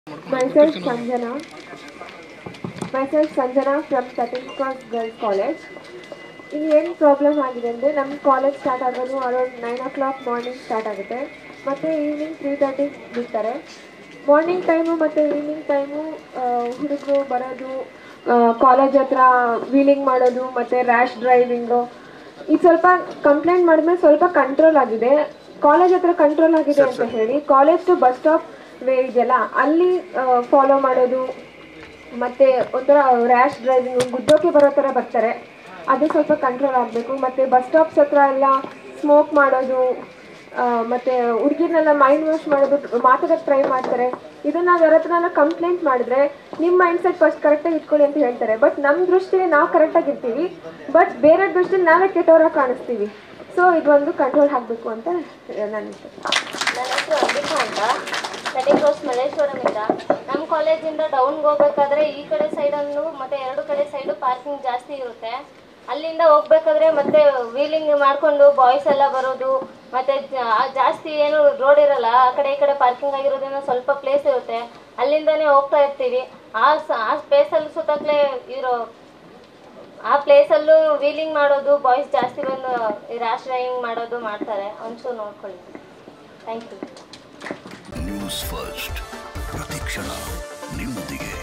Myself Sanjana. Myself Sanjana from Cutting Cross Girls College. ಈಗ ಏನು problem ಆಗಿದೆ ಅಂದರೆ ನಮ್ಮ ಕಾಲೇಜ್ ಸ್ಟಾರ್ಟ್ ಆಗೋದು around nine o'clock morning start ಆಗುತ್ತೆ ಮತ್ತು ಈವ್ನಿಂಗ್ ತ್ರೀ ತರ್ಟಿಗೆ ಬಿಡ್ತಾರೆ ಮಾರ್ನಿಂಗ್ ಟೈಮು ಮತ್ತು ಈವ್ನಿಂಗ್ ಟೈಮು ಹುಡುಗರು ಬರೋದು ಕಾಲೇಜ್ ಹತ್ರ ವೀಲಿಂಗ್ ಮಾಡೋದು ಮತ್ತು ರ್ಯಾಶ್ ಡ್ರೈವಿಂಗು ಇದು ಸ್ವಲ್ಪ ಕಂಪ್ಲೇಂಟ್ ಮಾಡಿದ್ಮೇಲೆ ಸ್ವಲ್ಪ ಕಂಟ್ರೋಲ್ ಆಗಿದೆ ಕಾಲೇಜ್ ಹತ್ರ ಕಂಟ್ರೋಲ್ ಆಗಿದೆ ಅಂತ ಹೇಳಿ college to bus stop way ಇದೆಯಲ್ಲ ಅಲ್ಲಿ ಫಾಲೋ ಮಾಡೋದು ಮತ್ತೆ ಒಂಥರ ರ್ಯಾಶ್ ಡ್ರೈವಿಂಗ್ ಗುದ್ದೋಕೆ ಬರೋ ಥರ ಬರ್ತಾರೆ ಅದು ಸ್ವಲ್ಪ ಕಂಟ್ರೋಲ್ ಆಗಬೇಕು ಮತ್ತು ಬಸ್ ಸ್ಟಾಪ್ಸ್ ಹತ್ರ ಎಲ್ಲ ಸ್ಮೋಕ್ ಮಾಡೋದು ಆ, ಮತ್ತೆ ಹುಡುಗಿರ್ನೆಲ್ಲ ಮೈಂಡ್ ವಾಶ್ ಮಾಡೋದು ಮಾತಾಡೋಕ್ಕೆ ಟ್ರೈ ಮಾಡ್ತಾರೆ ಇದನ್ನ ನಾವು ಯಾರ ಹತ್ರನ ಕಂಪ್ಲೇಂಟ್ ಮಾಡಿದ್ರೆ ನಿಮ್ಮ ಮೈಂಡ್ ಸೆಟ್ ಫಸ್ಟ್ ಕರೆಕ್ಟಾಗಿ ಇಟ್ಕೊಳ್ಳಿ ಅಂತ ಹೇಳ್ತಾರೆ ಬಟ್ ನಮ್ಮ ದೃಷ್ಟಿಲಿ ನಾವು ಕರೆಕ್ಟಾಗಿ ಇರ್ತೀವಿ ಬಟ್ ಬೇರೆ ದೃಷ್ಟಿಲಿ ನಾವೇ ಕೆಟ್ಟವರಾಗಿ ಕಾಣಿಸ್ತೀವಿ ಸೊ ಇದೊಂದು ಕಂಟ್ರೋಲ್ ಆಗಬೇಕು ಅಂತ ನನ್ನ ಇಷ್ಟ ನನ್ನ ಹೆಸರು ಅಂಬಿಕಾ ಅಂತ ಕಟಿಂಗ್ ಕ್ರಾಸ್ ಮಲ್ಲೇಶ್ವರಮಿಂದ ನಮ್ಮ ಕಾಲೇಜಿಂದ ಡೌನ್ಗೆ ಹೋಗ್ಬೇಕಾದ್ರೆ ಈ ಕಡೆ ಸೈಡನ್ನು ಮತ್ತೆ ಎರಡು ಕಡೆ ಸೈಡು ಪಾರ್ಕಿಂಗ್ ಜಾಸ್ತಿ ಇರುತ್ತೆ ಅಲ್ಲಿಂದ ಹೋಗ್ಬೇಕಾದ್ರೆ ಮತ್ತೆ ವೀಲಿಂಗ್ ಮಾಡ್ಕೊಂಡು ಬಾಯ್ಸ್ ಎಲ್ಲ ಬರೋದು ಮತ್ತೆ ಜಾ- ಜಾಸ್ತಿ ಏನು ರೋಡ್ ಇರಲ್ಲ ಆ ಕಡೆ ಈ ಕಡೆ ಪಾರ್ಕಿಂಗ್ ಆಗಿರೋದ್ರಿಂದ ಸ್ವಲ್ಪ ಪ್ಲೇಸ್ ಇರುತ್ತೆ ಅಲ್ಲಿಂದಾನೇ ಹೋಗ್ತಾ ಇರ್ತೀವಿ ಆ ಸ ಆ ಸ್ಪೇಸಲ್ಲಿ ಸುತ್ತಲೇ ಇರೋ ಆ ಪ್ಲೇಸಲ್ಲೂ ವೀಲಿಂಗ್ ಮಾಡೋದು ಬಾಯ್ಸ್ ಜಾಸ್ತಿ ಬಂದು ರ್ಯಾಶ್ ಡ್ರೈವಿಂಗ್ ಮಾಡೋದು ಮಾಡ್ತಾರೆ ಒಂಚೂರು ನೋಡ್ಕೊಳ್ಳಿ ಥ್ಯಾಂಕ್ ಯು ನ್ಯೂಸ್ ಫಸ್ಟ್ ಪ್ರತಿಕ್ಷಣ ನಿಮ್ಮೊಂದಿಗೆ